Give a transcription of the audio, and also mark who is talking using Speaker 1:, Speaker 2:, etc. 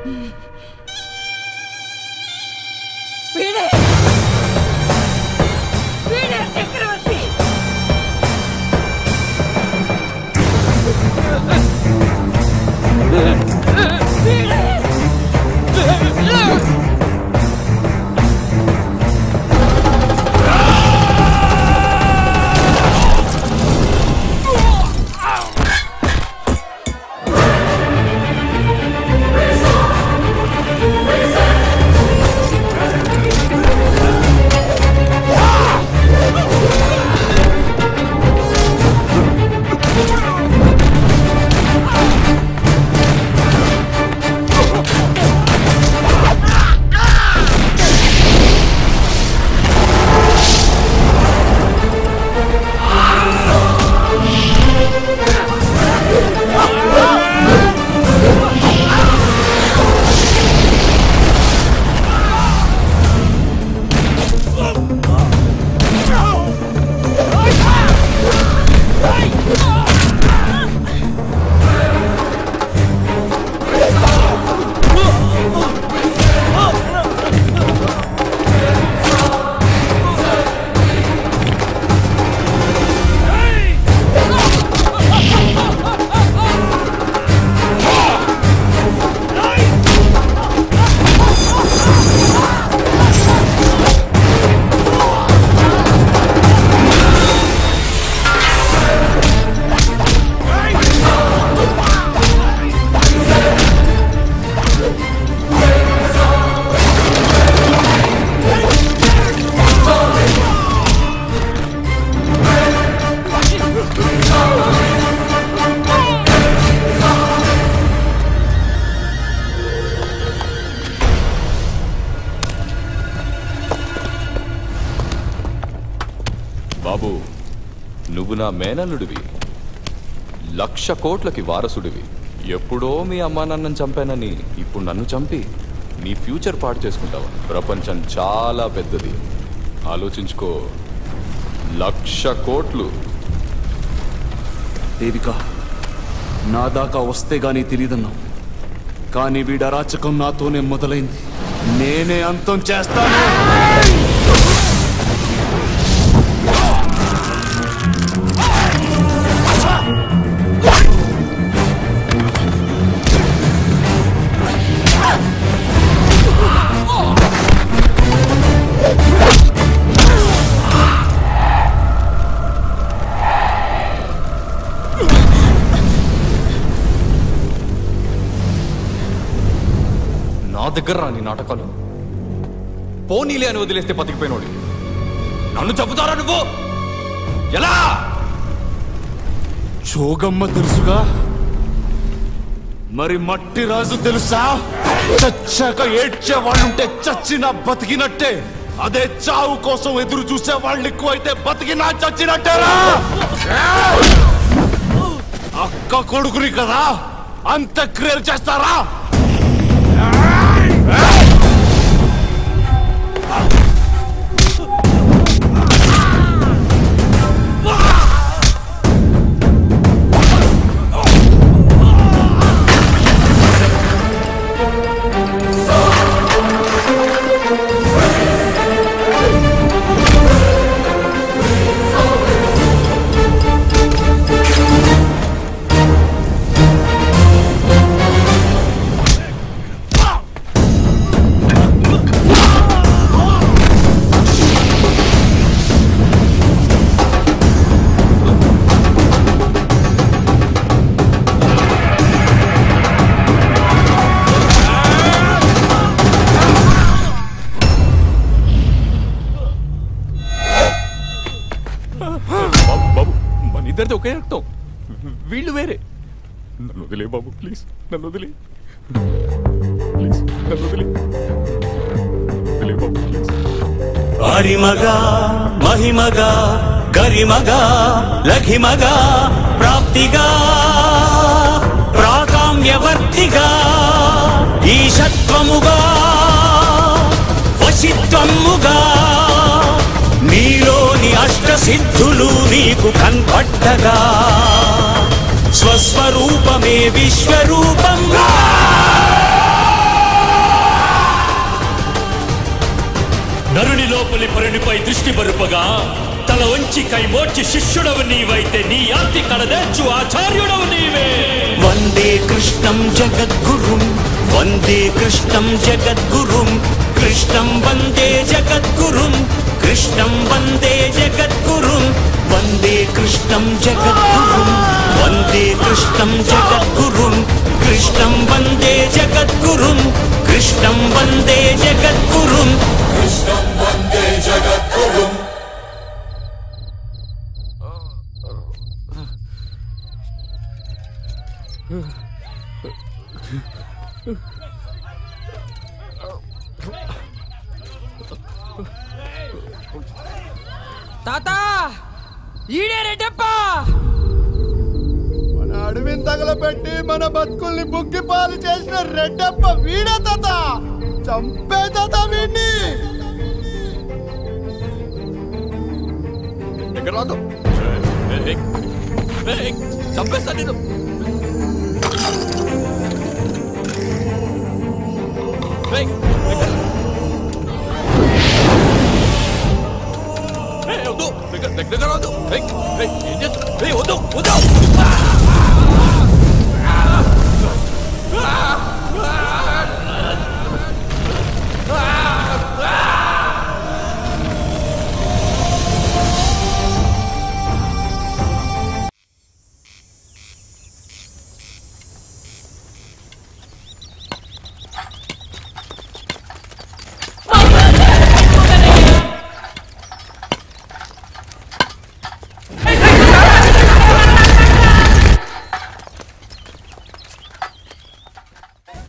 Speaker 1: వీడే వీడే చక్రవర్తి
Speaker 2: బాబు నువ్వు నా మేనల్లుడివి లక్ష కోట్లకి వారసుడివి ఎప్పుడో మీ అమ్మా నన్ను చంపానని ఇప్పుడు నన్ను చంపి నీ ఫ్యూచర్ పాడు చేసుకుంటావా ప్రపంచం చాలా పెద్దది ఆలోచించుకో లక్ష కోట్లు
Speaker 3: దేవిక నా దాకా వస్తే గానీ తెలియదన్నావు కానీ వీడి అరాచకం నాతోనే మొదలైంది నేనే అంతం చేస్తాను
Speaker 2: నా దగ్గర రా నీ నాటకాలు పోనీలే అని వదిలేస్తే బతికిపోయినోడి నన్ను చంపుతారా నువ్వు ఎలా
Speaker 3: చోగమ్మ తెలుసుగా మరి మట్టి రాజు తెలుసా చచ్చాక ఏడ్చే వాళ్ళుంటే చచ్చినా బతికినట్టే అదే చావు కోసం ఎదురు చూసే వాళ్ళు ఎక్కువైతే బతికినా చచ్చినట్టేరా అక్క కొడుకుని కదా అంత్యక్రియలు చేస్తారా
Speaker 2: బాబు బాబు మన ఇద్దరిది ఒకే రక్తం వీళ్ళు వేరే నన్ను వదిలే బాబు ప్లీజ్ నన్ను వదిలే ప్లీజ్ నన్ను వదిలే వదిలే బాబు ప్లీజ్
Speaker 4: అరిమగా మహిమగా గరిమగా లఘిమగా ప్రాప్తిగా ప్రాకామ్యవర్తిగా ఈశత్వముగా వశిత్వముగా నీలోని అష్టసిద్ధులు నీకు కన్పట్టగా స్వస్వరూపమే విశ్వరూపంగా
Speaker 5: పులి పరునిపై దృష్టి బరుపగా తల వంచి కై మోర్చి శిష్యుడవు నీవైతే నీ ఆర్తి కడదేర్చు ఆచార్యుడవు నీవే
Speaker 4: వందే కృష్ణం జగద్గురుం వందే కృష్ణం జగద్గురుం కృష్ణం వందే జగద్గురుం కృష్ణం వందే జగద్గురుం వందే కృష్ణం జగద్గురుం వందే కృష్ణం జగద్గురుం కృష్ణం వందే జగద్గురుం కృష్ణం వందే జగద్గురుం
Speaker 1: తాత ఈడే రెడ్డప్ప
Speaker 6: మన అడవిని తగలబెట్టి మన బతుకుల్ని బుగ్గి పాలు చేసిన రెడ్డప్ప వీడే తాత చంపే తాత వీడిని
Speaker 2: ఎక్కడ రాదు చంపేస్తా నేను ఏయ్, ఎక్కడ? ఏయ్, వద్దు దగ్గర దగ్గర రాదు ఏయ్, ఏయ్, ఏం చేస్తున్నావు? ఏయ్, వద్దు వద్దు